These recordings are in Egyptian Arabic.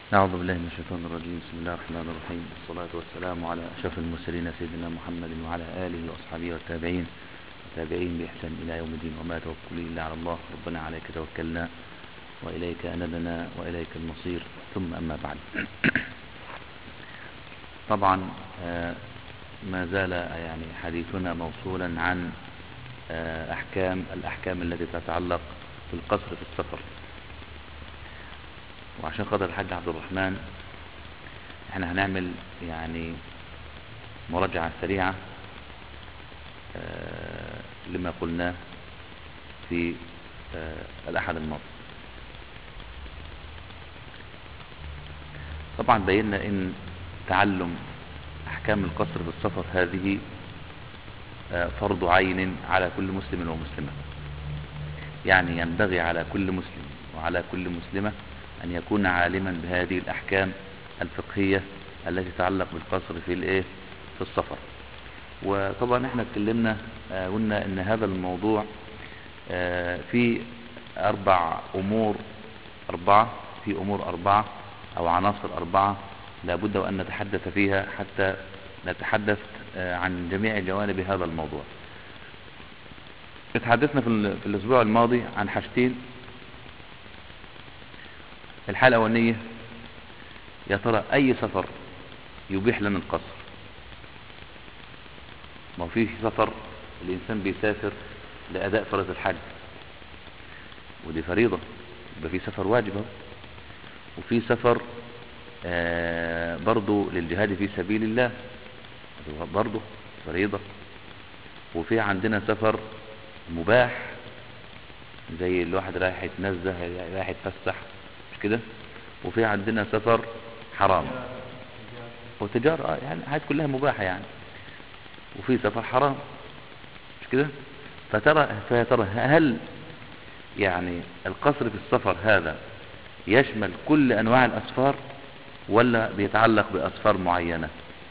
أعوذ بالله من الشيطان الرجيم بسم الله الرحمن الرحيم والصلاة والسلام على أشرف المرسلين سيدنا محمد وعلى آله وأصحابه والتابعين والتابعين بإحسان إلى يوم الدين وما توكلي إلا على الله ربنا عليك توكلنا وإليك أنبنا وإليك المصير ثم أما بعد طبعا آه، ما زال يعني حديثنا موصولا عن آه، أحكام الأحكام التي تتعلق بالقصر في السفر وعشان خاطر الحاج عبد الرحمن احنا هنعمل يعني مراجعة سريعة آه، لما قلناه في آه، الأحد الماضي طبعا بينا ان تعلم احكام القصر في السفر هذه آه، فرض عين على كل مسلم ومسلمة يعني ينبغي على كل مسلم وعلى كل مسلمة أن يكون عالما بهذه الأحكام الفقهية التي تتعلق بالقصر في الايه في السفر وطبعا احنا اتكلمنا آه، قلنا ان هذا الموضوع آه، في اربع امور اربعة في امور اربعة او عناصر اربعة لابد وان نتحدث فيها حتى نتحدث آه، عن جميع جوانب هذا الموضوع اتحدثنا في, ال- في الاسبوع الماضي عن حاجتين الحالة الأولانية يا ترى أي سفر يبيح لنا القصر ما هو فيه سفر الإنسان بيسافر لأداء فرض الحج ودي فريضة يبقى في سفر واجب اهو وفي سفر آه برضو للجهاد في سبيل الله برضو فريضة وفي عندنا سفر مباح زي الواحد رايح يتنزه رايح يتفسح مش كده وفي عندنا سفر حرام وتجارة آه يعني حاجات كلها مباحة يعني وفي سفر حرام مش كده فترى فترى هل يعني القصر في السفر هذا يشمل كل انواع الاسفار ولا بيتعلق باسفار معينة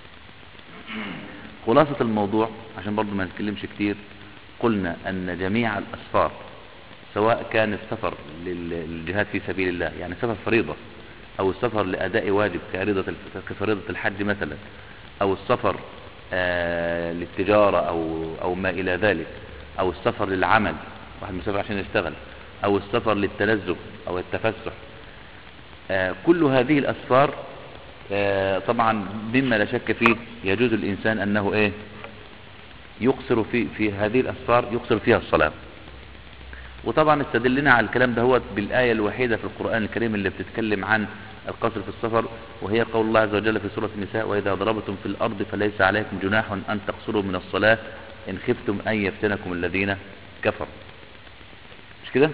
خلاصة الموضوع عشان برضو ما نتكلمش كتير قلنا ان جميع الاسفار سواء كان السفر لل- للجهاد في سبيل الله يعني سفر فريضة او السفر لاداء واجب كفريضة الف- كفريضة الحج مثلا او السفر آه للتجارة او او ما الى ذلك او السفر للعمل واحد مسافر عشان يشتغل او السفر للتلذذ او التفسح آه كل هذه الاسفار آه طبعا مما لا شك فيه يجوز الانسان انه ايه يقصر في في هذه الاسفار يقصر فيها الصلاه وطبعا استدلنا على الكلام ده هو بالآية الوحيدة في القرآن الكريم اللي بتتكلم عن القصر في السفر وهي قول الله عز وجل في سورة النساء وإذا ضربتم في الأرض فليس عليكم جناح أن تقصروا من الصلاة إن خفتم أن يفتنكم الذين كفروا مش كده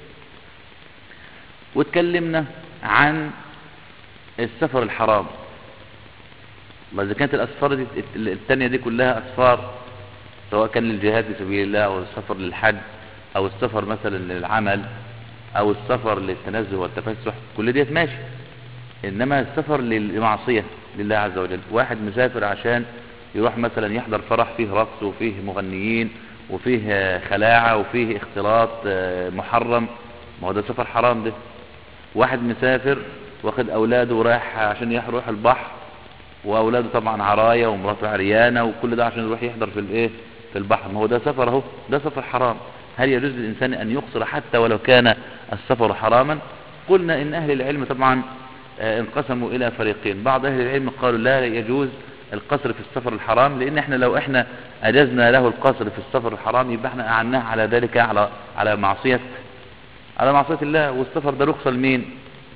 واتكلمنا عن السفر الحرام ما إذا كانت الأسفار دي التانية دي كلها أسفار سواء كان للجهاد في سبيل الله أو السفر للحج او السفر مثلا للعمل او السفر للتنزه والتفسح كل ديت ماشي انما السفر للمعصية لله عز وجل واحد مسافر عشان يروح مثلا يحضر فرح فيه رقص وفيه مغنيين وفيه آه، خلاعة وفيه اختلاط آه، محرم ما هو ده سفر حرام ده واحد مسافر واخد اولاده ورايح عشان يروح البحر واولاده طبعا عراية ومراته عريانة وكل ده عشان يروح يحضر في الايه في البحر ما هو ده سفر اهو ده سفر حرام هل يجوز للإنسان أن يقصر حتى ولو كان السفر حراما قلنا إن أهل العلم طبعا آه، انقسموا إلى فريقين بعض أهل العلم قالوا لا يجوز القصر في السفر الحرام لأن احنا لو احنا أجزنا له القصر في السفر الحرام يبقى احنا أعناه على ذلك على على معصية على معصية الله والسفر ده رخصة لمين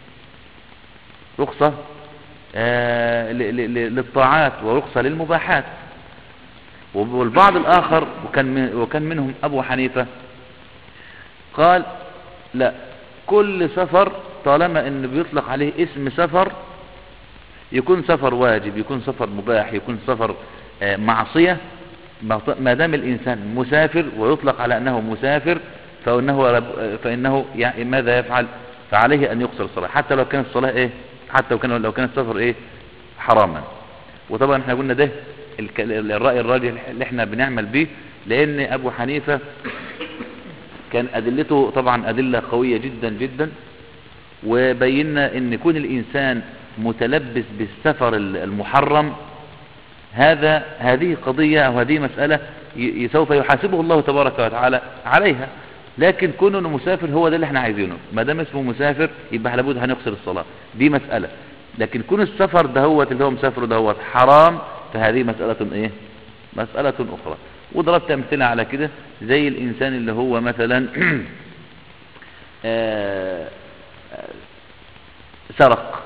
رخصة آه، ل- ل- ل- للطاعات ورخصة للمباحات والبعض الآخر وكان من وكان منهم أبو حنيفة قال لا كل سفر طالما ان بيطلق عليه اسم سفر يكون سفر واجب يكون سفر مباح يكون سفر آه، معصية ما- ما دام الإنسان مسافر ويطلق على أنه مسافر فإنه, رب- فإنه يعني ماذا يفعل فعليه أن يقصر الصلاة حتى لو كانت الصلاة إيه حتى لو كان لو كان السفر إيه حراما وطبعا احنا قلنا ده الك- الرأي الراجح اللي احنا بنعمل به لأن أبو حنيفة كان أدلته طبعا أدلة قوية جدا جدا وبينا ان كون الانسان متلبس بالسفر ال- المحرم هذا هذه قضية أو هذه مسألة ي- سوف يحاسبه الله تبارك وتعالى عليها لكن كونه إنه مسافر هو ده اللي احنا عايزينه ما دام اسمه مسافر يبقى لابد هنقصر الصلاة دي مسألة لكن كون السفر دهوت اللي هو مسافر دهوت حرام فهذه مسألة ايه مسألة أخرى وضربت أمثلة على كده زي الإنسان اللي هو مثلا آه، آه، سرق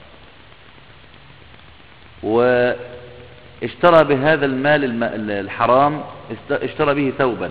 واشترى بهذا المال الم- الحرام است- اشترى به ثوبا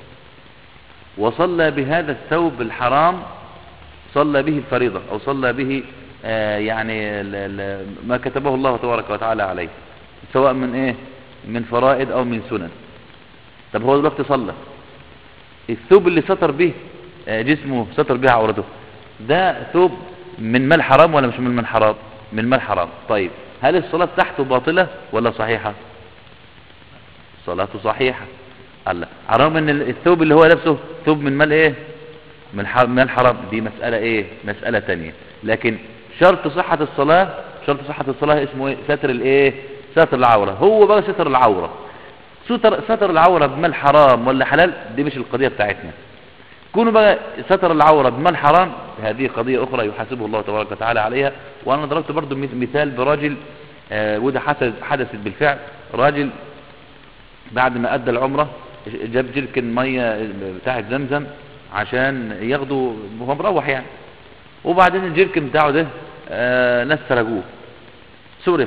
وصلى بهذا الثوب الحرام صلى به الفريضة أو صلى به آه، يعني ال- ال- ما كتبه الله تبارك وتعالى عليه سواء من ايه من فرائض او من سنن طب هو دلوقتي صلى الثوب اللي ستر به آه، جسمه ستر به عورته ده ثوب من مال حرام ولا مش من مال حرام من مال حرام طيب هل الصلاة تحته باطلة ولا صحيحة صلاته صحيحة الله على الرغم ان الثوب اللي هو لابسه ثوب من مال ايه من ح- مال حرام دي مسألة ايه مسألة تانية لكن شرط صحة الصلاة شرط صحة الصلاة اسمه ايه ستر الايه ستر العورة هو بقى ستر العورة ستر, ستر العورة بمال حرام ولا حلال دي مش القضية بتاعتنا كونوا بقى ستر العورة بمال حرام هذه قضية أخرى يحاسبه الله تبارك وتعالى عليها وأنا ضربت برضو مث- مثال برجل آه، وده حدث حدثت بالفعل راجل بعد ما أدى العمرة جاب جركن مية بتاعة زمزم عشان ياخده وهو مروح يعني وبعدين الجركن بتاعه ده آه، ناس سرقوه سرق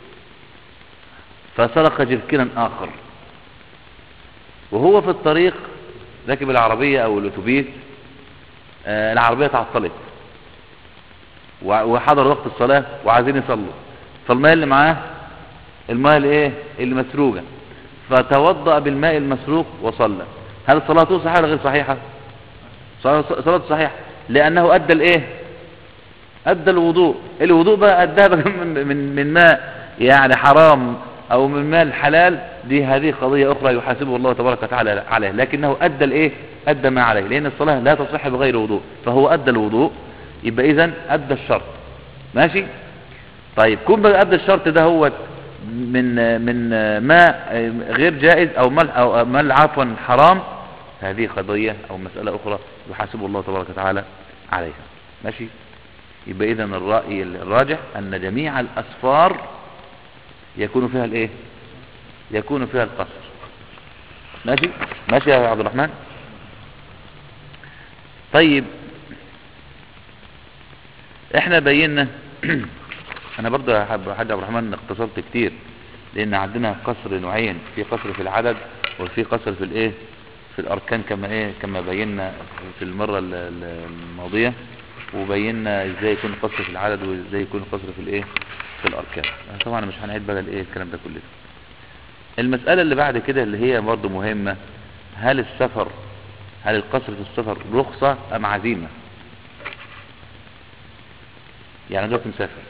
فسرق جركنا آخر وهو في الطريق راكب العربية أو الأتوبيس آه، العربية تعطلت وع- وحضر وقت الصلاة وعايزين يصلوا فالماء اللي معاه الماء اللي ايه اللي مسروقة فتوضأ بالماء المسروق وصلى هل صلاته صحيحة ولا غير صحيحة صلاة صلاته صحيحة لأنه أدى الايه أدى الوضوء الوضوء بقى أداه بقى من, من, من ماء يعني حرام أو من مال حلال دي هذه قضية أخرى يحاسبه الله تبارك وتعالى عليه لكنه أدى الإيه أدى ما عليه لأن الصلاة لا تصح بغير وضوء فهو أدى الوضوء يبقى إذن أدى الشرط ماشي طيب كون بقى أدى الشرط ده هو من من ماء غير جائز أو مال أو مال عفوا حرام هذه قضية أو مسألة أخرى يحاسبه الله تبارك وتعالى عليها ماشي يبقى إذا الرأي الراجح أن جميع الأسفار يكون فيها الإيه يكون فيها القصر ماشي ماشي يا عبد الرحمن طيب احنا بينا انا برضه يا حاج عبد الرحمن اختصرت كتير لان عندنا قصر نوعين في قصر في العدد وفي قصر في الايه في الاركان كما ايه كما بينا في المره ال- ال- الماضيه وبينا ازاي يكون قصر في العدد وازاي يكون قصر في الايه في الاركان طبعا مش هنعيد بقى الايه الكلام ده كله المساله اللي بعد كده اللي هي برضه مهمه هل السفر هل القصر في السفر رخصه ام عزيمه يعني دلوقتي مسافر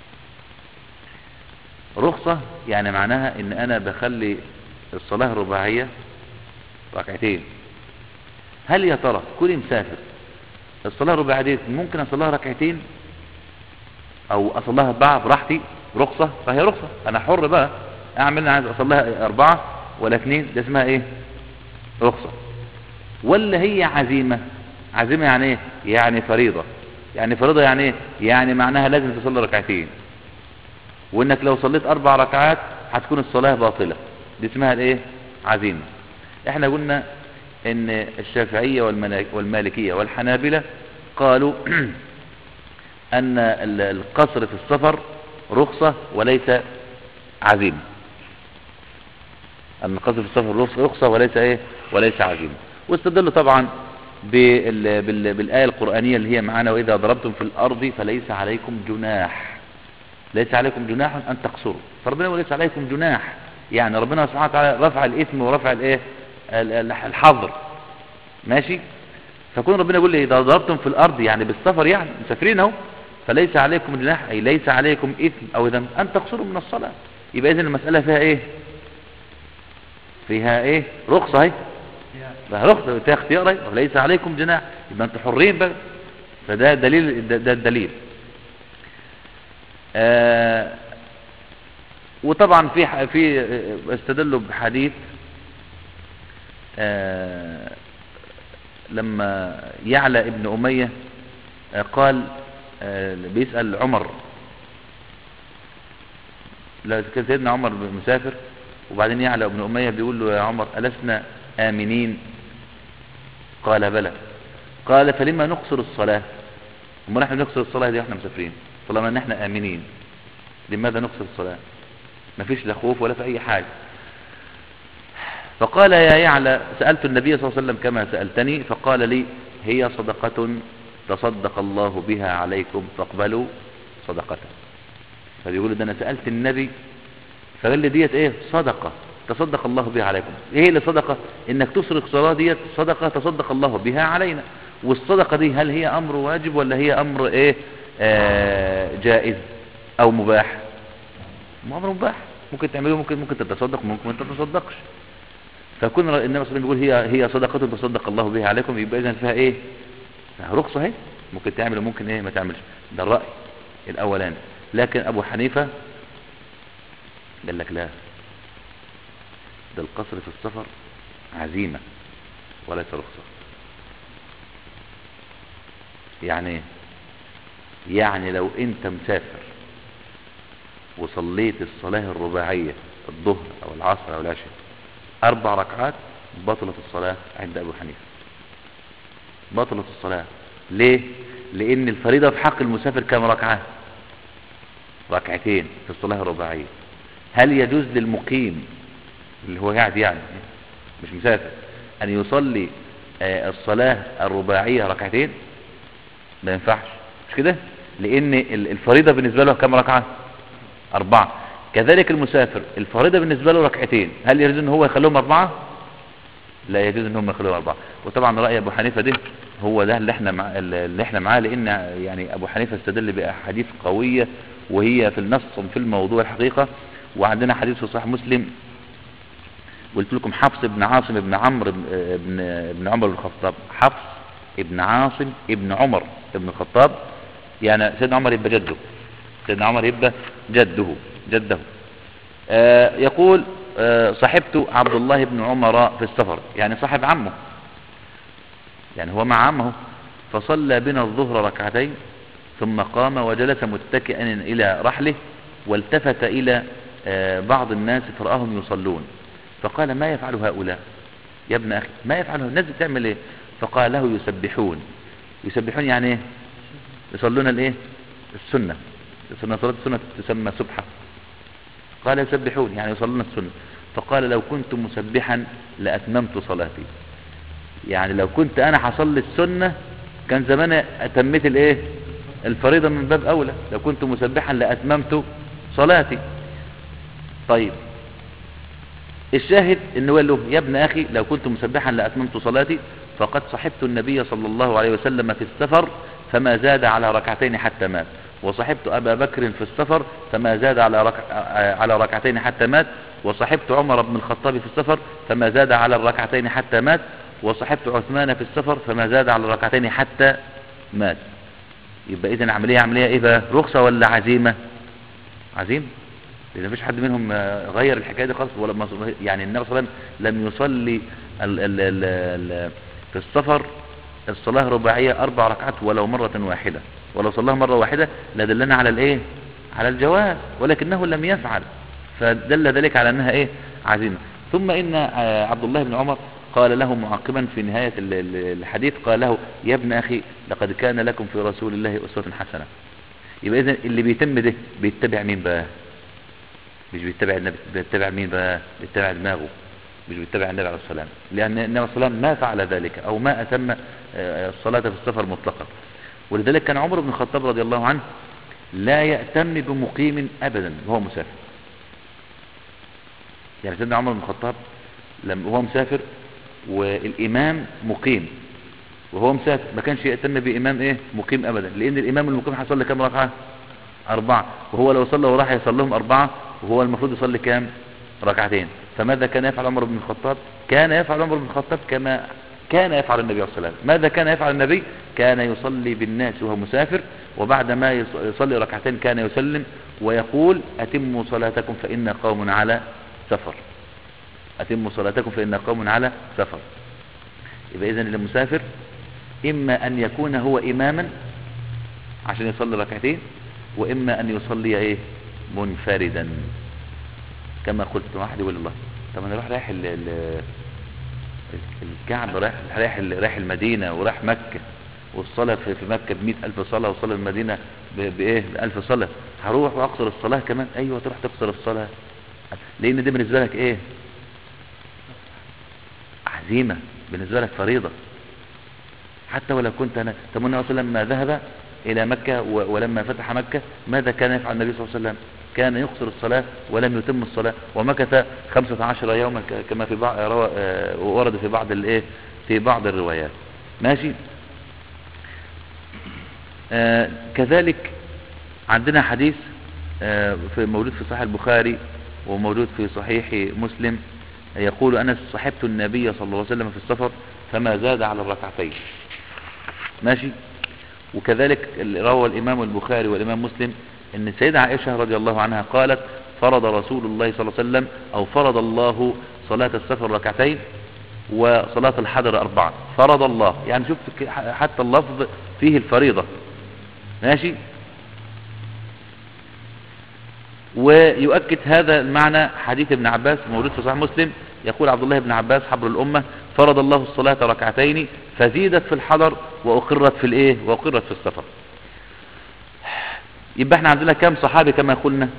رخصة يعني معناها ان انا بخلي الصلاة الرباعية ركعتين هل يا ترى كوني مسافر الصلاة الرباعية دي ممكن اصليها ركعتين او اصليها اربعة براحتي رخصة فهي رخصة انا حر بقى اعمل انا عايز اصليها اربعة ولا اثنين ده اسمها ايه رخصة ولا هي عزيمة عزيمة يعني ايه يعني فريضة يعني فريضة يعني ايه يعني معناها لازم تصلي ركعتين وانك لو صليت اربع ركعات هتكون الصلاة باطلة دي اسمها الايه عزيمة احنا قلنا ان الشافعية والملاك- والمالكية والحنابلة قالوا ان ال- القصر في السفر رخصة وليس عزيمة ان القصر في السفر رخص- رخصة وليس ايه وليس عزيمة واستدلوا طبعا بال... بال... بالآية القرآنية اللي هي معانا وإذا ضربتم في الأرض فليس عليكم جناح ليس عليكم جناح أن تقصروا فربنا يقول ليس عليكم جناح يعني ربنا سبحانه وتعالى رفع الإثم ورفع الإيه ال- ال- الحظر ماشي فكون ربنا يقول لي إذا ضربتم في الأرض يعني بالسفر يعني مسافرين أهو فليس عليكم جناح أي ليس عليكم إثم أو إذا أن تقصروا من الصلاة يبقى إذن المسألة فيها إيه فيها إيه رخصة اهي ده رخصة فيها اختيار اهي وليس عليكم جناح يبقى أنتم حرين بقى فده دليل ده, ده الدليل آه وطبعا في ح- في آه، استدلوا بحديث آه لما يعلى ابن أمية آه قال آه بيسأل عمر لا كان سيدنا عمر مسافر وبعدين يعلى ابن أمية بيقول له يا عمر ألسنا آمنين قال بلى قال فلما نقصر الصلاة وما نحن نقصر الصلاة دي واحنا مسافرين طالما ان احنا آمنين لماذا نقصر الصلاة ما فيش لا خوف ولا في أي حاجة فقال يا يعلى سألت النبي صلى الله عليه وسلم كما سألتني فقال لي هي صدقة تصدق الله بها عليكم فاقبلوا صدقته فبيقول ده انا سألت النبي فقال لي ديت ايه صدقة تصدق الله بها عليكم ايه اللي صدقة انك تصرف صلاة ديت صدقة تصدق الله بها علينا والصدقة دي هل هي امر واجب ولا هي امر ايه آه جائز او مباح ما امر مباح ممكن تعمله ممكن ممكن تتصدق ممكن ما تتصدقش فكون النبي صلى الله عليه وسلم بيقول هي هي صدقة تصدق الله بها عليكم يبقى اذا فيها ايه فيها رخصة اهي ممكن تعمل وممكن ايه ما تعملش ده الرأي الاولاني لكن ابو حنيفة قال لك لا ده القصر في السفر عزيمة وليس رخصة يعني ايه يعني لو انت مسافر وصليت الصلاة الرباعية الظهر او العصر او العشاء اربع ركعات بطلت الصلاة عند ابو حنيفة بطلت الصلاة ليه لان الفريضة في حق المسافر كم ركعة ركعتين في الصلاة الرباعية هل يجوز للمقيم اللي هو قاعد يعني مش مسافر ان يصلي آه، الصلاة الرباعية ركعتين ما ينفعش مش كده لان ال- الفريضة بالنسبة له كم ركعة اربعة كذلك المسافر الفريضة بالنسبة له ركعتين هل يجوز ان هو يخليهم اربعة لا يجوز ان هم يخلوهم اربعة وطبعا رأي ابو حنيفة ده هو ده اللي احنا مع اللي احنا معاه لان يعني ابو حنيفة استدل باحاديث قوية وهي في النص في الموضوع الحقيقة وعندنا حديث في صحيح مسلم قلت لكم حفص بن عاصم بن عمرو بن بن- بن عمر بن الخطاب حفص ابن عاصم ابن عمر ابن الخطاب يعني سيدنا عمر يبقى جده سيدنا عمر يبقى جده جده آه يقول آه صاحبت عبد الله بن عمر في السفر يعني صاحب عمه يعني هو مع عمه فصلى بنا الظهر ركعتين ثم قام وجلس متكئا إلى رحله والتفت إلى آه، بعض الناس فرآهم يصلون فقال ما يفعل هؤلاء يا ابن أخي ما يفعل الناس بتعمل ايه فقال له يسبحون يسبحون يعني ايه يصلون الايه السنة السنة صلاة السنة تسمى سبحة قال يسبحون يعني يصلون السنة فقال لو كنت مسبحا لأتممت صلاتي يعني لو كنت انا حصل السنة كان زمان اتميت الايه الفريضة من باب اولى لو كنت مسبحا لاتممت صلاتي طيب الشاهد انه قال له يا ابن اخي لو كنت مسبحا لاتممت صلاتي فقد صحبت النبي صلى الله عليه وسلم في السفر فما زاد على ركعتين حتى مات وصحبت ابا بكر في السفر فما زاد على ركع على ركعتين حتى مات وصحبت عمر بن الخطاب في السفر فما زاد على الركعتين حتى مات وصحبت عثمان في السفر فما زاد على الركعتين حتى مات يبقى اذا عمليه عمليه ايه بقى رخصه ولا عزيمه عزيمه لان مفيش حد منهم آه، غير الحكايه دي خالص ولا ما- يعني النبي صلى الله عليه وسلم لم يصلي ال ال ال ال في السفر الصلاه رباعيه اربع ركعات ولو مره واحده ولو صلاها مره واحده لدلنا على الايه على الجواز ولكنه لم يفعل فدل ذلك على انها ايه عزيمه ثم ان آه، عبد الله بن عمر قال له معقبا في نهايه ال- ال- الحديث قال له يا ابن اخي لقد كان لكم في رسول الله اسوه حسنه يبقى اذا اللي بيتم ده بيتبع مين بقى مش بيتبع النبي بيتبع مين بقى بيتبع دماغه مش بيتبع النبي عليه الصلاه والسلام لان النبي عليه الصلاه والسلام ما فعل ذلك او ما اتم آه، الصلاه في السفر مطلقا ولذلك كان عمر بن الخطاب رضي الله عنه لا يأتم بمقيم ابدا وهو مسافر يعني سيدنا عمر بن الخطاب لما هو مسافر والامام مقيم وهو مسافر ما كانش يأتم بإمام ايه مقيم ابدا لان الامام المقيم هيصلي كام ركعه أربعة وهو لو صلى وراح يصلي لهم أربعة وهو المفروض يصلي كام ركعتين فماذا كان يفعل عمر بن الخطاب كان يفعل عمر بن الخطاب كما كان يفعل النبي عليه الصلاة والسلام ماذا كان يفعل النبي كان يصلي بالناس وهو مسافر وبعد ما يص- يصلي ركعتين كان يسلم ويقول أتموا صلاتكم فإن قوم على سفر أتموا صلاتكم فإن قوم على سفر يبقى إذن المسافر إما أن يكون هو إماما عشان يصلي ركعتين وإما أن يصلي إيه منفردا كما قلت واحد يقول الله طب أنا راح رايح ال- ال- الكعبة رايح رايح ال- رايح المدينة ورايح مكة والصلاة في في مكة بمئة ألف صلاة وصلاة المدينة ب- بإيه بألف صلاة هروح وأقصر الصلاة كمان أيوة تروح تقصر الصلاة لأن دي بالنسبة لك إيه عزيمة بالنسبة لك فريضة حتى ولو كنت أنا طب النبي صلى الله عليه وسلم لما ذهب إلى مكة و- ولما فتح مكة ماذا كان يفعل النبي صلى الله عليه وسلم كان يقصر الصلاة ولم يتم الصلاة ومكث خمسة عشر يوما ك- كما في بعض روى- آه، ورد في بعض الايه في بعض الروايات ماشي آه كذلك عندنا حديث آه في موجود في صحيح البخاري وموجود في صحيح مسلم يقول أنس صحبت النبي صلى الله عليه وسلم في السفر فما زاد على الركعتين ماشي وكذلك ال- روى الإمام البخاري والإمام مسلم أن السيدة عائشة رضي الله عنها قالت فرض رسول الله صلى الله عليه وسلم أو فرض الله صلاة السفر ركعتين وصلاة الحضر أربعة فرض الله يعني شوف ك- حتى اللفظ فيه الفريضة ماشي ويؤكد هذا المعنى حديث ابن عباس موجود في صحيح مسلم يقول عبد الله بن عباس حبر الأمة فرض الله الصلاة ركعتين فزيدت في الحضر وأقرت في الإيه وأقرت في السفر يبقى احنا عندنا كم صحابي كما قلنا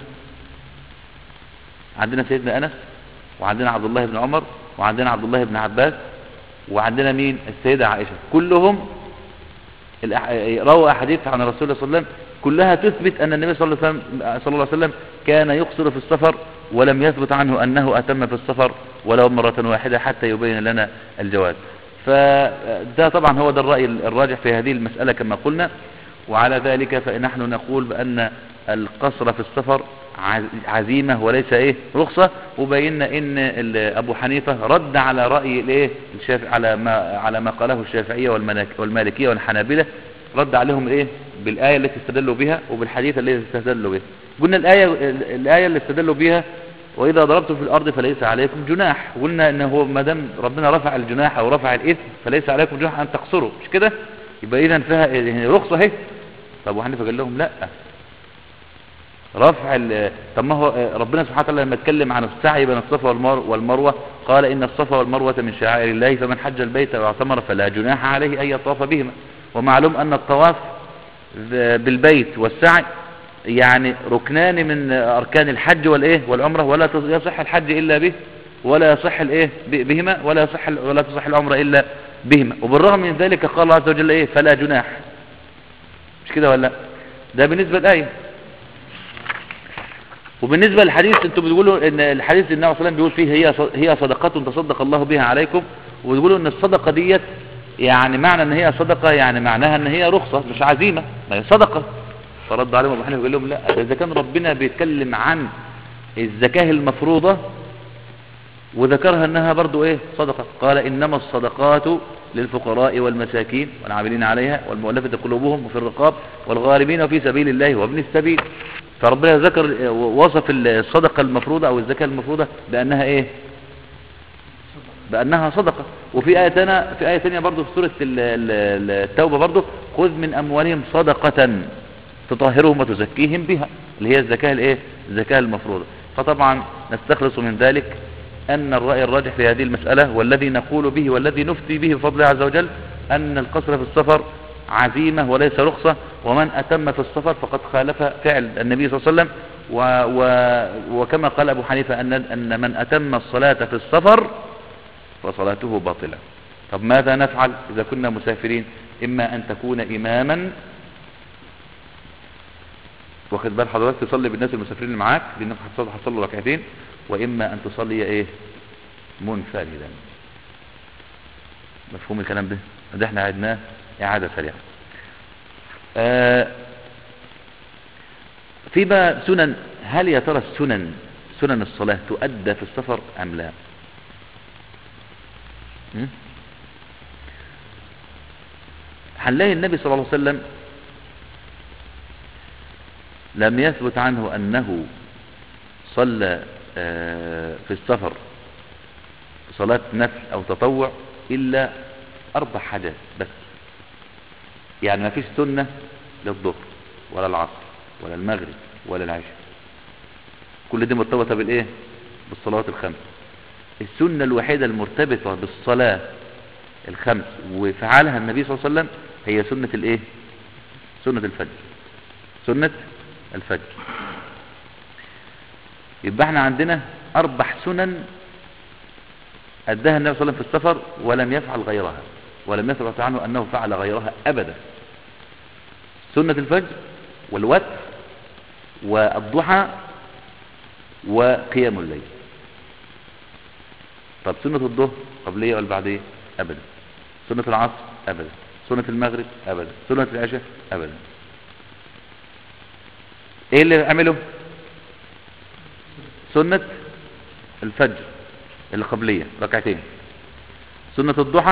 عندنا سيدنا أنس وعندنا عبد الله بن عمر وعندنا عبد الله بن عباس وعندنا مين السيدة عائشة كلهم الأح- روى أحاديث عن رسول الله صلى الله عليه وسلم كلها تثبت أن النبي صلى الله عليه وسلم, صلى الله عليه وسلم كان يقصر في السفر ولم يثبت عنه أنه أتم في السفر ولو مرة واحدة حتى يبين لنا الجواز فده طبعا هو ده الرأي الراجح في هذه المسألة كما قلنا وعلى ذلك فنحن نقول بأن القصر في السفر عز- عزيمة وليس ايه رخصة وبينا ان ال- ابو حنيفة رد على رأي الايه الشافعي على ما على ما قاله الشافعية والمناك- والمالكية والحنابلة رد عليهم ايه بالآية التي استدلوا بها وبالحديث الذي استدلوا به قلنا الآية ال- الآية اللي استدلوا بها وإذا ضربتم في الأرض فليس عليكم جناح قلنا إن هو ما دام ربنا رفع الجناح أو رفع الإثم فليس عليكم جناح أن تقصروا مش كده يبقى إذا فيها يعني رخصة اهي طب وحنيفة قال لهم لا رفع ال- طب ما هو ربنا سبحانه وتعالى لما اتكلم عن السعي بين الصفا والمر- والمروة قال إن الصفا والمروة من شعائر الله فمن حج البيت واعتمر فلا جناح عليه أن يطاف بهما ومعلوم أن الطواف ب- بالبيت والسعي يعني ركنان من أركان الحج والإيه والعمرة ولا تص- يصح الحج إلا به ولا يصح الإيه ب- بهما ولا يصح ال- ولا تصح العمرة إلا بهما وبالرغم من ذلك قال الله عز وجل إيه فلا جناح مش كده ولا لا؟ ده بالنسبة للآية وبالنسبة للحديث انتوا بتقولوا ان الحديث النبي صلى الله عليه وسلم بيقول فيه هي هي صدقات تصدق الله بها عليكم وتقولوا ان الصدقة ديت يعني معنى ان هي صدقة يعني معناها ان هي رخصة مش عزيمة ما هي صدقة فرد عليهم ابو حنيفه قال لهم لا ده اذا كان ربنا بيتكلم عن الزكاة المفروضة وذكرها انها برضو ايه صدقة قال انما الصدقات للفقراء والمساكين والعاملين عليها والمؤلفة قلوبهم وفي الرقاب والغارمين وفي سبيل الله وابن السبيل فربنا ذكر وصف الصدقة المفروضة او الزكاة المفروضة بانها ايه بانها صدقة وفي آية تانية في آية تانية برضو في سورة ال- ال- التوبة برضو خذ من اموالهم صدقة تطهرهم وتزكيهم بها اللي هي الزكاة الايه الزكاة المفروضة فطبعا نستخلص من ذلك أن الرأي الراجح في هذه المسألة والذي نقول به والذي نفتي به بفضل الله عز وجل أن القصر في السفر عزيمة وليس رخصة ومن أتم في السفر فقد خالف فعل النبي صلى الله عليه وسلم و و وكما قال أبو حنيفة أن, أن من أتم الصلاة في السفر فصلاته باطلة طب ماذا نفعل إذا كنا مسافرين إما أن تكون إماما واخد بال حضرتك تصلي بالناس المسافرين اللي معاك لانك هتصلي هتصلي ركعتين واما ان تصلي ايه منفردا مفهوم الكلام ده ده احنا عدناه اعاده سريعه آه في بقى سنن هل يا ترى السنن سنن الصلاه تؤدى في السفر ام لا م? هنلاقي النبي صلى الله عليه وسلم لم يثبت عنه أنه صلى آه، في السفر صلاة نفل أو تطوع إلا أربع حاجات بس يعني ما فيش سنة للظهر ولا العصر ولا المغرب ولا العشاء كل دي مرتبطة بالإيه بالصلوات الخمس السنة الوحيدة المرتبطة بالصلاة الخمس وفعلها النبي صلى الله عليه وسلم هي سنة الإيه سنة الفجر سنة الفجر يبقى احنا عندنا أربع سنن أداها النبي صلى الله عليه وسلم في السفر ولم يفعل غيرها ولم يثبت عنه أنه فعل غيرها أبدا سنة الفجر والوتر والضحى وقيام الليل طب سنة الظهر قبلية ولا بعدية أبدا سنة العصر أبدا سنة المغرب أبدا سنة العشاء أبدا ايه اللي عمله سنة الفجر القبلية ركعتين سنة الضحى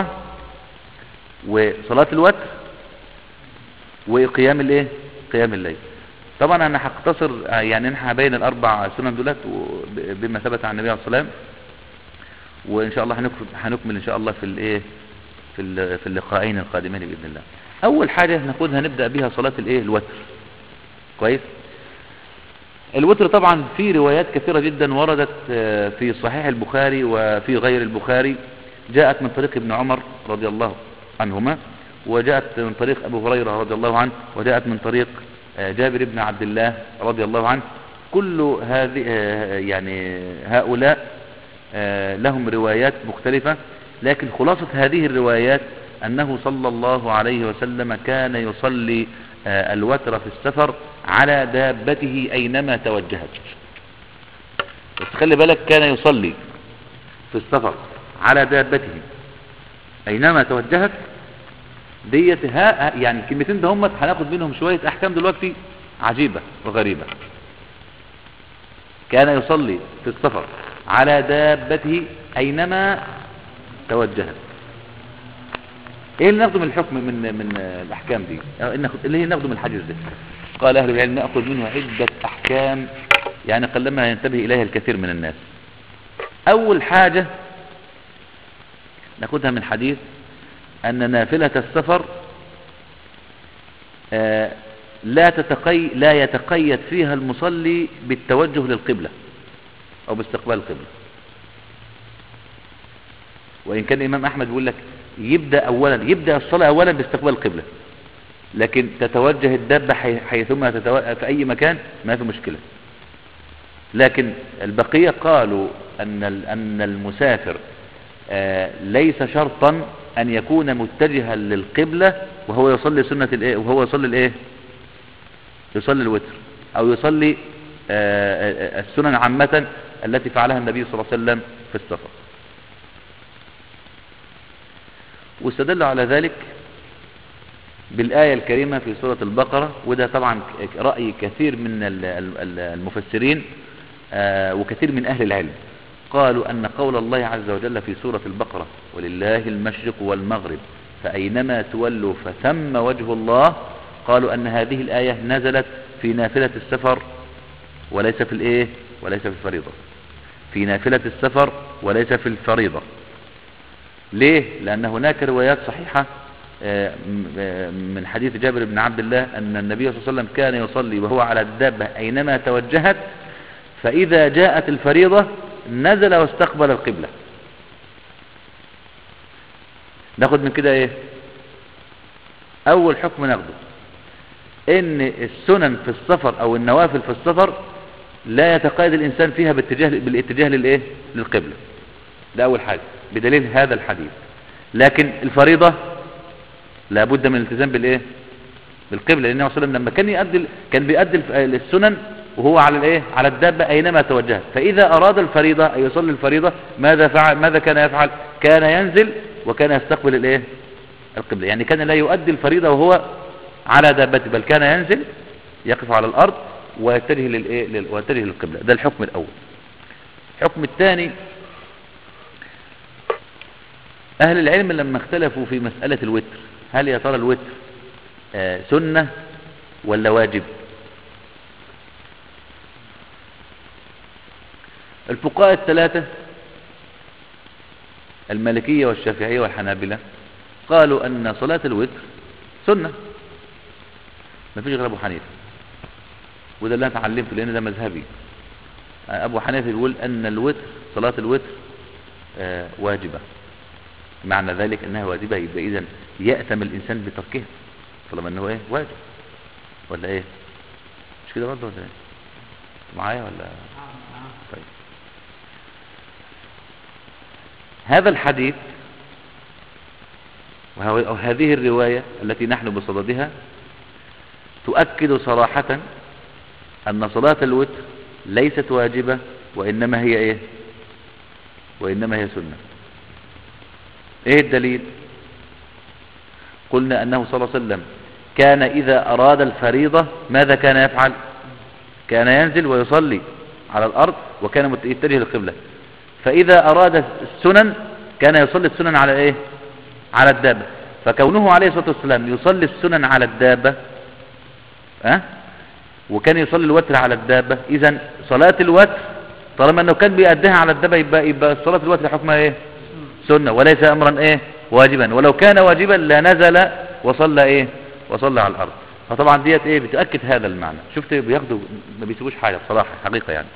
وصلاة الوتر وقيام الايه قيام الليل طبعا انا هختصر يعني انا هبين الاربع سنن دولت بما ثبت عن النبي عليه الصلاه والسلام وان شاء الله هنكمل ان شاء الله في الايه في في اللقاءين القادمين باذن الله اول حاجه ناخدها نبدا بها صلاه الايه الوتر كويس الوتر طبعا في روايات كثيرة جدا وردت في صحيح البخاري وفي غير البخاري جاءت من طريق ابن عمر رضي الله عنهما وجاءت من طريق أبو هريرة رضي الله عنه وجاءت من طريق جابر بن عبد الله رضي الله عنه كل هذه يعني هؤلاء لهم روايات مختلفة لكن خلاصة هذه الروايات أنه صلى الله عليه وسلم كان يصلي الوتر في السفر على دابته أينما توجهت بس خلي بالك كان يصلي في السفر على دابته أينما توجهت ديت ها يعني الكلمتين ده هم هناخد منهم شوية أحكام دلوقتي عجيبة وغريبة كان يصلي في السفر على دابته أينما توجهت ايه اللي ناخده من الحكم من من الاحكام دي اللي هي ناخده من الحديث ده قال اهل العلم ناخذ منه عده احكام يعني قلما ينتبه اليها الكثير من الناس اول حاجه ناخدها من حديث ان نافله السفر آه لا تتقي لا يتقيد فيها المصلي بالتوجه للقبله او باستقبال القبله وان كان الامام احمد بيقول لك يبدأ أولا يبدأ الصلاة أولا باستقبال القبلة لكن تتوجه الدابة حيثما تتوجه في أي مكان ما في مشكلة لكن البقية قالوا أن أن المسافر آه ليس شرطا أن يكون متجها للقبلة وهو يصلي سنة الإيه وهو يصلي الإيه يصلي الوتر أو يصلي آه السنن عامة التي فعلها النبي صلى الله عليه وسلم في السفر واستدل على ذلك بالآية الكريمة في سورة البقرة وده طبعا رأي كثير من المفسرين وكثير من أهل العلم قالوا أن قول الله عز وجل في سورة البقرة ولله المشرق والمغرب فأينما تولوا فثم وجه الله قالوا أن هذه الآية نزلت في نافلة السفر وليس في الإيه وليس في الفريضة في نافلة السفر وليس في الفريضة ليه لأن هناك روايات صحيحة من حديث جابر بن عبد الله أن النبي صلى الله عليه وسلم كان يصلي وهو على الدابة أينما توجهت فإذا جاءت الفريضة نزل واستقبل القبلة ناخد من كده ايه اول حكم ناخده ان السنن في السفر او النوافل في السفر لا يتقيد الانسان فيها باتجاه بالاتجاه للايه للقبلة ده اول حاجة بدليل هذا الحديث لكن الفريضة لابد من الالتزام بالايه بالقبلة لان النبي صلى الله عليه وسلم لما كان يؤدي كان بيؤدي السنن وهو على الايه على الدابة اينما توجهت فاذا اراد الفريضة ان يصلي الفريضة ماذا فعل ماذا كان يفعل كان ينزل وكان يستقبل الايه القبلة يعني كان لا يؤدي الفريضة وهو على دابته بل كان ينزل يقف على الارض ويتجه للايه ويتجه للقبلة ده الحكم الاول الحكم الثاني اهل العلم لما اختلفوا في مسألة الوتر هل يا ترى الوتر آه سنة ولا واجب الفقهاء الثلاثة المالكية والشافعية والحنابلة قالوا أن صلاة الوتر سنة ما فيش غير أبو حنيفة وده اللي أنا اتعلمته لأن ده مذهبي أبو حنيفة يقول أن الوتر صلاة الوتر آه، واجبة معنى ذلك أنها واجبة يبقى إذا يأتم الإنسان بتركها طالما أنه إيه واجب ولا إيه مش كده برضه ولا إيه معايا ولا طيب هذا الحديث وهو- أو هذه الرواية التي نحن بصددها تؤكد صراحة أن صلاة الوتر ليست واجبة وإنما هي إيه وإنما هي سنة إيه الدليل قلنا أنه صلى الله عليه وسلم كان إذا أراد الفريضة ماذا كان يفعل كان ينزل ويصلي على الأرض وكان مت- يتجه للقبلة فإذا أراد السنن كان يصلي السنن على إيه على الدابة فكونه عليه الصلاة والسلام يصلي السنن على الدابة أه؟ وكان يصلي الوتر على الدابة إذا صلاة الوتر طالما أنه كان بيأديها على الدابة يبقى, يبقى صلاة الوتر حكمها إيه سنة وليس أمرا إيه واجبا ولو كان واجبا لنزل وصلى إيه وصلى على الأرض فطبعا ديت إيه بتأكد هذا المعنى شفت بياخدوا ما بيسيبوش حاجة بصراحة حقيقة يعني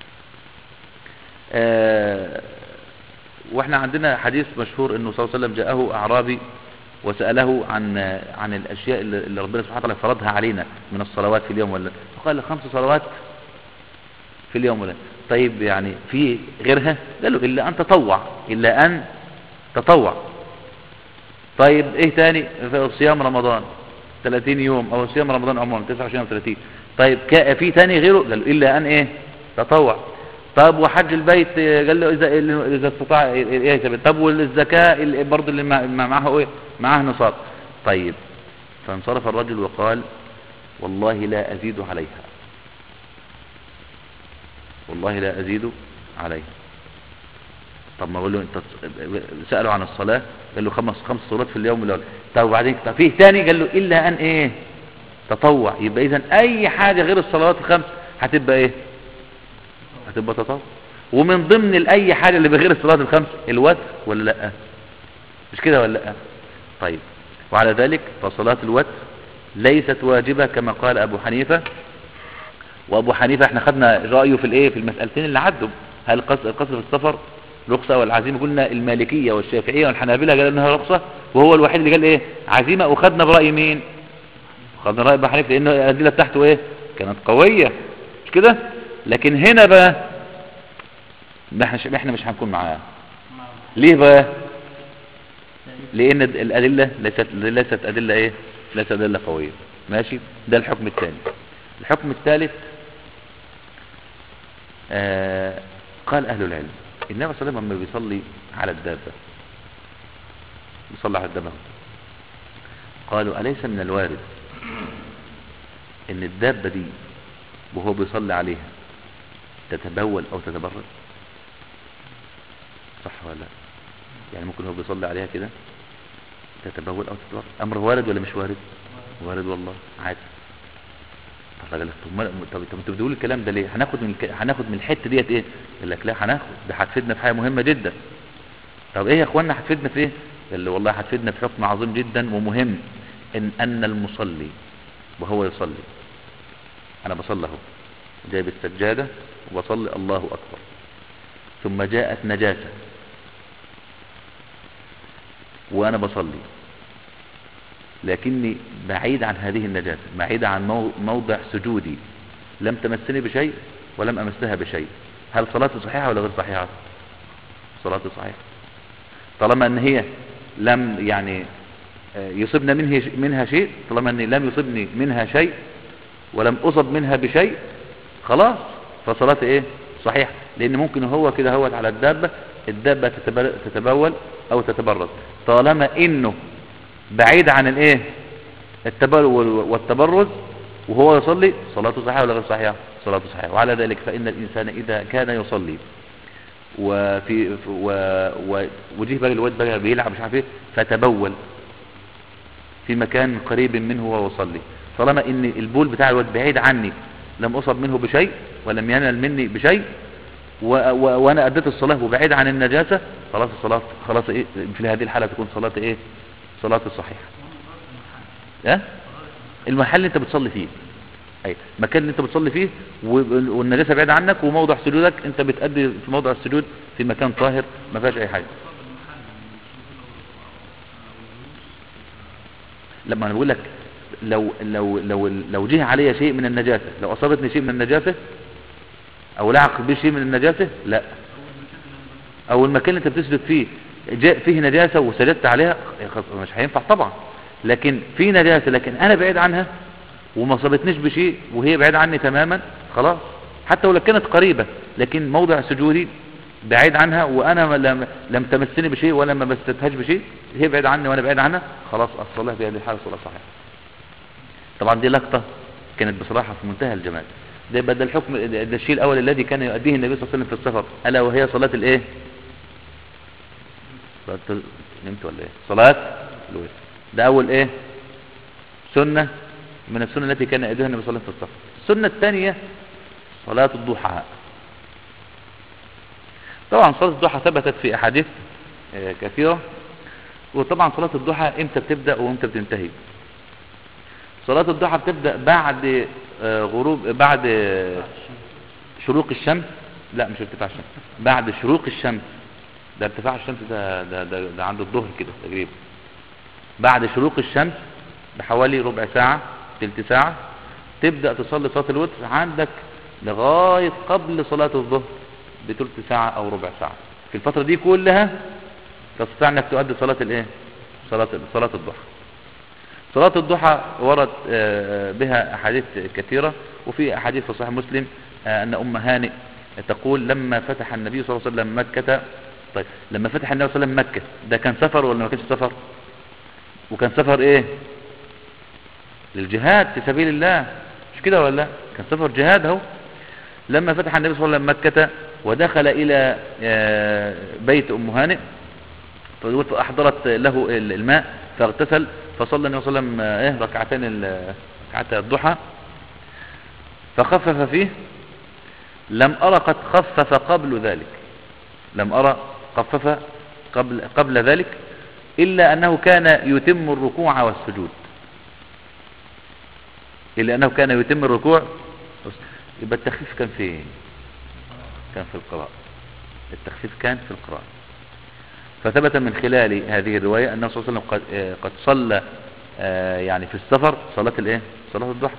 آه واحنا عندنا حديث مشهور انه صلى الله عليه وسلم جاءه اعرابي وسأله عن عن الاشياء اللي اللي ربنا سبحانه وتعالى فرضها علينا من الصلوات في اليوم ولا فقال له خمس صلوات في اليوم ولا طيب يعني في غيرها قال له الا ان تطوع الا ان تطوع طيب ايه تاني في صيام رمضان 30 يوم او صيام رمضان عموما 29 او 30 طيب كا- في تاني غيره قال له الا ان ايه تطوع طب وحج البيت آه، قال له اذا اذا استطاع ايه يا طب والزكاه اللي برضه اللي مع- مع- معاه ايه معاه نصاب طيب فانصرف الرجل وقال والله لا ازيد عليها والله لا ازيد عليها طب ما اقول له انت سالوا عن الصلاه قال له خمس خمس صلوات في اليوم الاول طب وبعدين طب فيه تاني قال له الا ان ايه تطوع يبقى اذا اي حاجه غير الصلوات الخمس هتبقى ايه هتبقى تطوع ومن ضمن الاي حاجه اللي بغير الصلاه الخمس الوتر ولا لا مش كده ولا لا طيب وعلى ذلك فصلاه الوتر ليست واجبه كما قال ابو حنيفه وابو حنيفه احنا خدنا رايه في الايه في المسالتين اللي عدوا هل القصر القصر في السفر رخصه ولا عزيمه قلنا المالكيه والشافعيه والحنابلة قالوا انها رخصه وهو الوحيد اللي قال ايه عزيمه وخدنا براي مين خدنا راي ابو حنيفه لان الادله بتاعته ايه كانت قويه مش كده لكن هنا بقى ما احنا مش- احنا مش هنكون معاه ليه بقى لان الادله ليست ليست ادله ايه ليست ادله قويه ماشي ده الحكم الثاني الحكم الثالث آه قال اهل العلم النبي صلى الله عليه وسلم لما بيصلي على الدابه بيصلي على الدابه قالوا اليس من الوارد ان الدابه دي وهو بيصلي عليها تتبول او تتبرد صح ولا لا يعني ممكن هو بيصلي عليها كده تتبول او تتبرد امر وارد ولا مش وارد وارد والله عادي طب قال لك طب ما- طب طب انتوا بتقولوا الكلام ده ليه هناخد من الك... هناخد من الحته ديت ايه قال لك لا هناخد ده هتفيدنا في حاجه مهمه جدا طب ايه يا اخوانا هتفيدنا في ايه قال لي والله هتفيدنا في حكم عظيم جدا ومهم ان ان المصلي وهو يصلي انا بصلي اهو جايب السجاده وبصلي الله اكبر ثم جاءت نجاسه وانا بصلي لكني بعيد عن هذه النجاسة بعيد عن مو- موضع سجودي لم تمسني بشيء ولم أمسها بشيء هل صلاتي صحيحة ولا غير صحيحة صلاتي صحيحة طالما ان هي لم يعني آه، يصبنا منه منها شيء طالما اني لم يصبني منها شيء ولم اصب منها بشيء خلاص فصلاتي ايه صحيح لان ممكن هو كده هو على الدابة الدابة تتبل- تتبول او تتبرد طالما انه بعيد عن الايه التبول والتبرز وهو يصلي صلاته صحيحة ولا غير صحيحة صلاته صحيحة وعلى ذلك فإن الإنسان إذا كان يصلي وفي و و وجه بقى الواد بقى بيلعب مش عارف ايه فتبول في مكان قريب منه وهو يصلي طالما ان البول بتاع الواد بعيد عني لم اصب منه بشيء ولم ينل مني بشيء و و وانا اديت الصلاه وبعيد عن النجاسه خلاص الصلاه خلاص ايه في هذه الحاله تكون صلاه ايه صلاه صحيحه ها المحل اللي انت بتصلي فيه اي المكان اللي انت بتصلي فيه و- والنجاسه بعيده عنك وموضع سجودك انت بتأدي في موضع السجود في مكان طاهر ما فيهاش اي حاجه لما انا بقول لك لو لو لو لو جه علي شيء من النجاسه لو اصابتني شيء من النجاسه او لعق بي شيء من النجاسه لا او المكان اللي انت بتسجد فيه جاء فيه نجاسه وسجدت عليها خلاص مش هينفع طبعا لكن في نجاسه لكن انا بعيد عنها وما صابتنيش بشيء وهي بعيد عني تماما خلاص حتى ولو كانت قريبه لكن موضع سجودي بعيد عنها وانا لم لم تمسني بشيء ولا ما مستهاش بشيء هي بعيد عني وانا بعيد عنها خلاص الصلاه في هذه الحاله صلاه صحيحه طبعا دي لقطه كانت بصراحه في منتهى الجمال ده يبقى ده الحكم ده الشيء الاول الذي كان يؤديه النبي صلى الله عليه وسلم في السفر الا وهي صلاه الايه صلاه ال- نمت ولا ايه صلاه الوتر ده اول ايه سنه من السنه التي كان يؤديها النبي صلى الله عليه وسلم في السفر السنه الثانيه صلاه الضحى طبعا صلاه الضحى ثبتت في احاديث آه، كثيره وطبعا صلاه الضحى امتى بتبدا وامتى بتنتهي صلاة الضحى بتبدأ بعد آه، غروب بعد آه، شروق الشمس لا مش ارتفاع الشمس بعد شروق الشمس ده ارتفاع الشمس ده ده ده, ده عند الظهر كده تقريبا بعد شروق الشمس بحوالي ربع ساعة تلت ساعة تبدأ تصلي صلاة الوتر عندك لغاية قبل صلاة الظهر بتلت ساعة أو ربع ساعة في الفترة دي كلها تستطيع أنك تؤدي صلاة الإيه؟ صلاة صلاة الضحى صلاة الضحى ورد آه، بها أحاديث كثيرة وفي أحاديث في صحيح مسلم آه، أن أم هانئ تقول لما فتح النبي صلى الله عليه وسلم مكة طيب لما فتح النبي صلى الله عليه وسلم مكة ده كان سفر ولا ما كانش سفر وكان سفر ايه للجهاد في سبيل الله مش كده ولا لا؟ كان سفر جهاد اهو لما فتح النبي صلى الله عليه وسلم مكة ودخل إلى آه، بيت أم هانئ فيقول فأحضرت له الماء فاغتسل فصلى النبي صلى الله عليه وسلم آه، ايه ركعتين ال- ركعتي الضحى فخفف فيه لم أرى قد خفف قبل ذلك لم أرى خفف قبل, قبل ذلك إلا أنه كان يتم الركوع والسجود إلا أنه كان يتم الركوع يبقى التخفيف كان فين كان في القراءة التخفيف كان في القراءة فثبت من خلال هذه الرواية أنه صلى الله عليه وسلم قد, آه، قد صلى آه، يعني في السفر صلاة الايه صلاة الضحى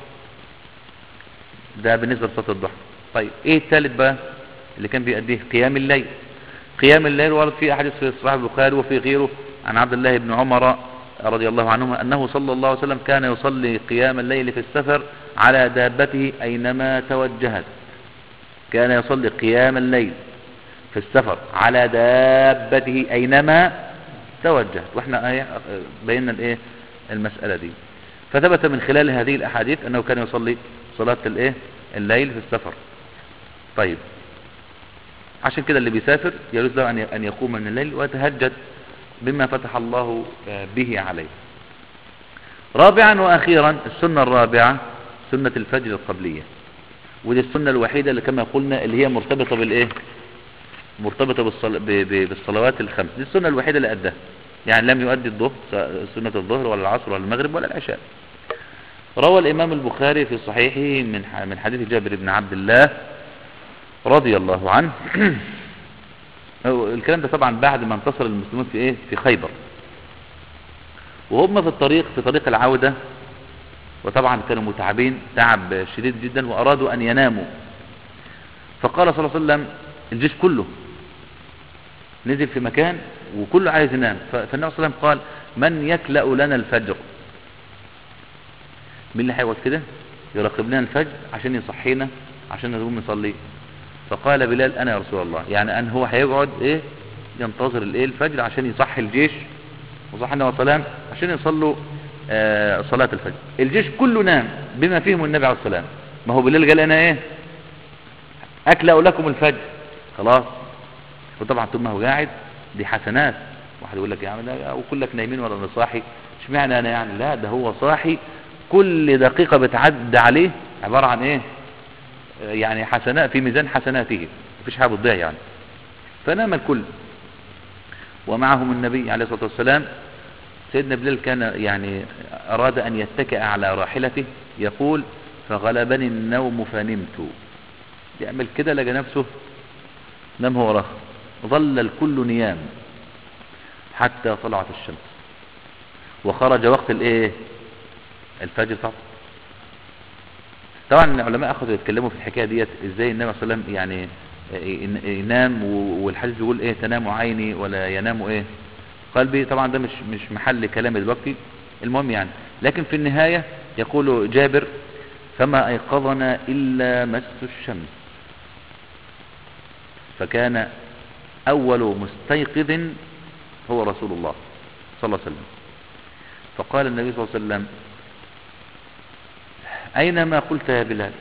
ده بالنسبة لصلاة الضحى طيب ايه الثالث بقى اللي كان بيأديه قيام الليل قيام الليل ورد في احاديث في صحيح البخاري وفي غيره عن عبد الله بن عمر رضي الله عنهما انه صلى الله عليه وسلم كان يصلي قيام الليل في السفر على دابته اينما توجهت كان يصلي قيام الليل في السفر على دابته اينما توجهت واحنا آية بينا الايه المسألة دي فثبت من خلال هذه الاحاديث انه كان يصلي صلاة الايه الليل في السفر طيب عشان كده اللي بيسافر يجوز له أن- ان يقوم من الليل ويتهجد بما فتح الله آه، به عليه رابعا واخيرا السنة الرابعة سنة الفجر القبلية ودي السنة الوحيدة اللي كما قلنا اللي هي مرتبطة بالايه مرتبطة بالصل... ب... ب... بالصلوات الخمس دي السنة الوحيدة اللي أداها يعني لم يؤدي الظهر س- سنة الظهر ولا العصر ولا المغرب ولا العشاء روى الإمام البخاري في صحيحه من ح- من حديث جابر بن عبد الله رضي الله عنه هو الكلام ده طبعا بعد ما انتصر المسلمون في ايه في خيبر وهم في الطريق في طريق العودة وطبعا كانوا متعبين تعب شديد جدا وأرادوا أن يناموا فقال صلى الله عليه وسلم الجيش كله نزل في مكان وكله عايز ينام ف- فالنبي صلى الله عليه وسلم قال من يكلأ لنا الفجر مين اللي هيقعد كده يراقب لنا الفجر عشان يصحينا عشان نقوم نصلي فقال بلال انا يا رسول الله يعني ان هو هيقعد ايه ينتظر الايه الفجر عشان يصحي الجيش وصحى النبي صلى الله عليه وسلم عشان يصلوا آه صلاة الفجر الجيش كله نام بما فيهم النبي عليه الصلاة والسلام ما هو بلال قال انا ايه اكلأ لكم الفجر خلاص وطبعا طول ما هو قاعد دي حسنات واحد يقول لك يا عم ده وكلك نايمين ولا انا صاحي اشمعنى انا يعني لا ده هو صاحي كل دقيقة بتعد عليه عبارة عن ايه آه، يعني حسنات في ميزان حسناته مفيش حاجة بتضيع يعني فنام الكل ومعهم النبي عليه الصلاة والسلام سيدنا بلال كان يعني أراد أن يتكئ على راحلته يقول فغلبني النوم فنمت يعمل كده لقى نفسه نام هو رخ ظل الكل نيام حتى طلعت الشمس وخرج وقت الايه الفجر طبعا طبعا العلماء اخذوا يتكلموا في الحكايه ديت ازاي النبي صلى الله عليه وسلم يعني ينام والحديث بيقول ايه تنام عيني ولا ينام ايه قلبي طبعا ده مش مش محل كلام دلوقتي المهم يعني لكن في النهايه يقول جابر فما ايقظنا الا مس الشمس فكان اول مستيقظ هو رسول الله صلى الله عليه وسلم فقال النبي صلى الله عليه وسلم أينما قلت يا بلال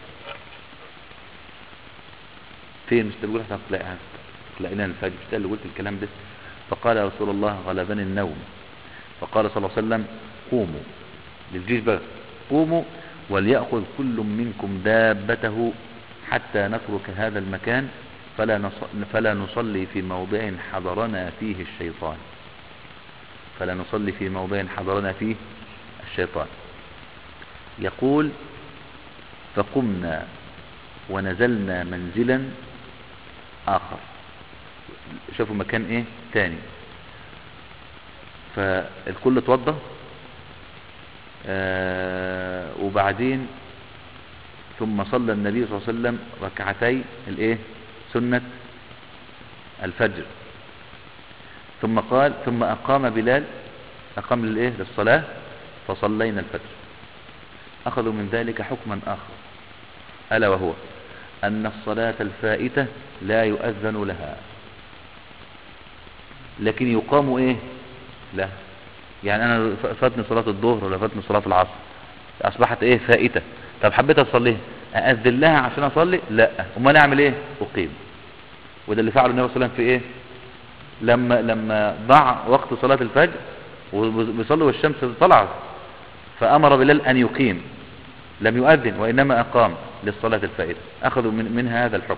فين مش تقول احنا تلاقيها تلاقينا الفجر مش اللي قلت الكلام ده فقال يا رسول الله غلبني النوم فقال صلى الله عليه وسلم قوموا للجيش بقى قوموا وليأخذ كل منكم دابته حتى نترك هذا المكان فلا, نص... فلا نصلي في موضع حضرنا فيه الشيطان فلا نصلي في موضع حضرنا فيه الشيطان يقول فقمنا ونزلنا منزلا آخر شافوا مكان ايه تاني فالكل اتوضى آه وبعدين ثم صلى النبي صلى الله عليه وسلم ركعتي الايه سنة الفجر ثم قال ثم أقام بلال أقام للإيه للصلاة فصلينا الفجر أخذوا من ذلك حكما آخر ألا وهو أن الصلاة الفائتة لا يؤذن لها لكن يقام إيه لا يعني أنا فاتني صلاة الظهر ولا فاتني صلاة العصر أصبحت إيه فائتة طب حبيت أصليها أأذن لها عشان أصلي لا أمال أعمل إيه أقيم وده اللي فعله النبي صلى الله عليه وسلم في إيه لما لما ضاع وقت صلاة الفجر وبيصلي والشمس طلعت فأمر بلال أن يقيم لم يؤذن وإنما أقام للصلاة الفائدة أخذوا من, من هذا الحكم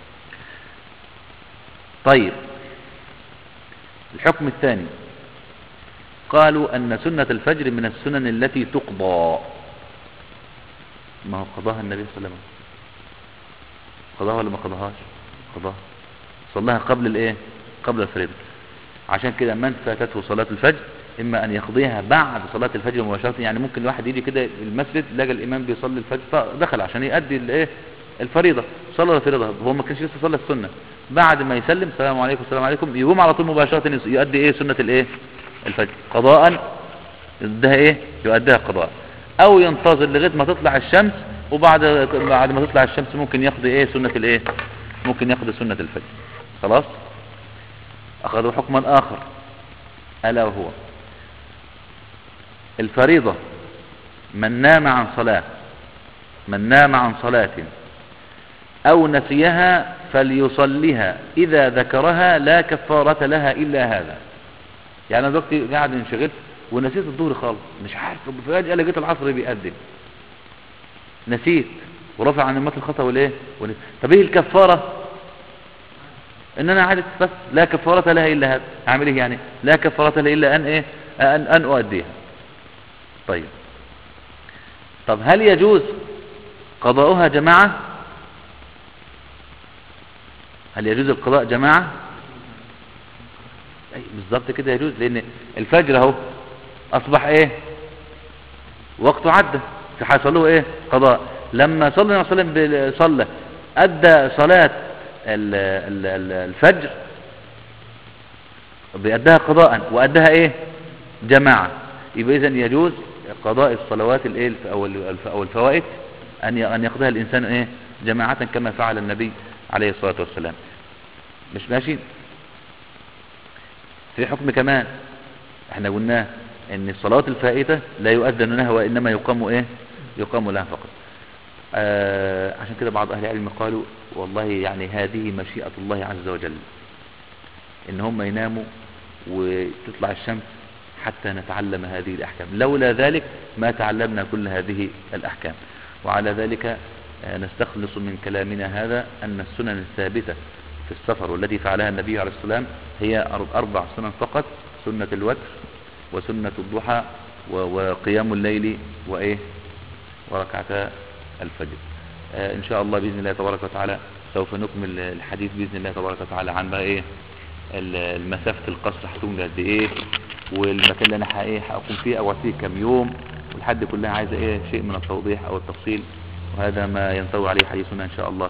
طيب الحكم الثاني قالوا أن سنة الفجر من السنن التي تقضى ما هو قضاها النبي صلى الله عليه وسلم قضاها ولا ما قضاهاش قضاها صلاها قبل الايه قبل الفريضة عشان كده من فاتته صلاة الفجر إما أن يقضيها بعد صلاة الفجر مباشرة يعني ممكن الواحد يجي كده المسجد لقى الإمام بيصلي الفجر فدخل عشان يؤدي الايه الفريضة صلى الفريضة هو ما كانش لسه صلى السنة بعد ما يسلم السلام عليكم السلام عليكم يقوم على طول مباشرة يؤدي ايه سنة الايه الفجر قضاء يؤديها ايه يؤديها قضاء او ينتظر لغايه ما تطلع الشمس وبعد بعد ما تطلع الشمس ممكن يقضي ايه سنة الايه ممكن يقضي سنة الفجر خلاص أخذوا حكما آخر ألا وهو الفريضة من نام عن صلاة من نام عن صلاة أو نسيها فليصليها إذا ذكرها لا كفارة لها إلا هذا يعني أنا دلوقتي قاعد انشغلت ونسيت الظهر خالص مش عارف فجأة لقيت العصر بيأذن نسيت ورفع عن المات الخطأ والايه طب ايه الكفارة ان انا عادت بس لا كفارة لها الا هذا اعمل ايه يعني لا كفارة لها الا ان ايه ان, أن اؤديها طيب طب هل يجوز قضاؤها جماعة هل يجوز القضاء جماعة أي بالظبط كده يجوز لان الفجر اهو اصبح ايه وقته عدى فحصل له ايه قضاء لما صلى الله عليه وسلم صلى ادى صلاة الفجر بيأدها قضاء وأدها ايه جماعة يبقى اذا يجوز قضاء الصلوات الايه او الفوائد ان ان يقضيها الانسان ايه جماعة كما فعل النبي عليه الصلاة والسلام مش ماشي في حكم كمان احنا قلنا ان الصلوات الفائتة لا يؤذن لها وانما يقام ايه يقام لها فقط آه عشان كده بعض اهل العلم قالوا والله يعني هذه مشيئة الله عز وجل ان هم يناموا وتطلع الشمس حتى نتعلم هذه الأحكام لولا ذلك ما تعلمنا كل هذه الأحكام وعلى ذلك آه، نستخلص من كلامنا هذا أن السنن الثابتة في السفر والتي فعلها النبي عليه الصلاة والسلام هي أر- أربع سنن فقط سنة الوتر وسنة الضحى و- وقيام الليل وإيه وركعتا الفجر آه، إن شاء الله بإذن الله تبارك وتعالى سوف نكمل الحديث بإذن الله تبارك وتعالى عن بقى إيه ال- المسافة القصر هتكون قد إيه والمكان اللي أنا ح- إيه هقوم فيه أو فيه كام يوم والحد كلها عايزة إيه شيء من التوضيح أو التفصيل وهذا ما ينطوي عليه حديثنا إن شاء الله